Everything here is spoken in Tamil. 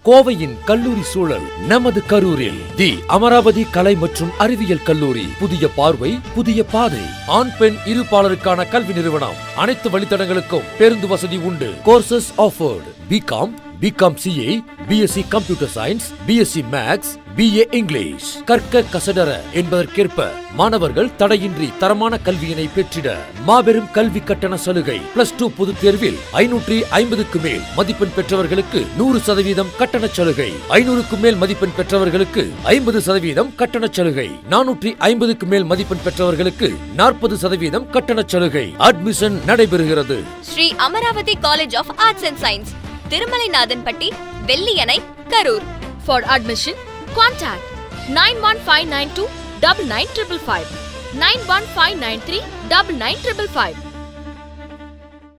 கோவையின் கல்லூரி சூழல் நமது கரூரில் தி அமராவதி கலை மற்றும் அறிவியல் கல்லூரி புதிய பார்வை புதிய பாதை ஆண் பெண் இருபாலருக்கான கல்வி நிறுவனம் அனைத்து வழித்தடங்களுக்கும் பேருந்து வசதி உண்டு courses offered BCom BCom CA BSc computer science BSc maths BA English கற்க கசடர என்பதற்கேற்ப மாணவர்கள் தடையின்றி தரமான கல்வியினை பெற்றிட மாபெரும் கல்வி கட்டண சலுகை பிளஸ் டூ பொதுத் தேர்வில் ஐநூற்றி ஐம்பதுக்கு மேல் மதிப்பெண் பெற்றவர்களுக்கு நூறு சதவீதம் கட்டண சலுகை ஐநூறுக்கு மேல் மதிப்பெண் பெற்றவர்களுக்கு ஐம்பது சதவீதம் கட்டண சலுகை நானூற்றி ஐம்பதுக்கு மேல் மதிப்பெண் பெற்றவர்களுக்கு நாற்பது சதவீதம் கட்டண சலுகை அட்மிஷன் நடைபெறுகிறது Sri Amaravathi college of arts and science Thirumalainathanpatti Velliyanai Karur For admission, contact 91592 99555 91593 99555.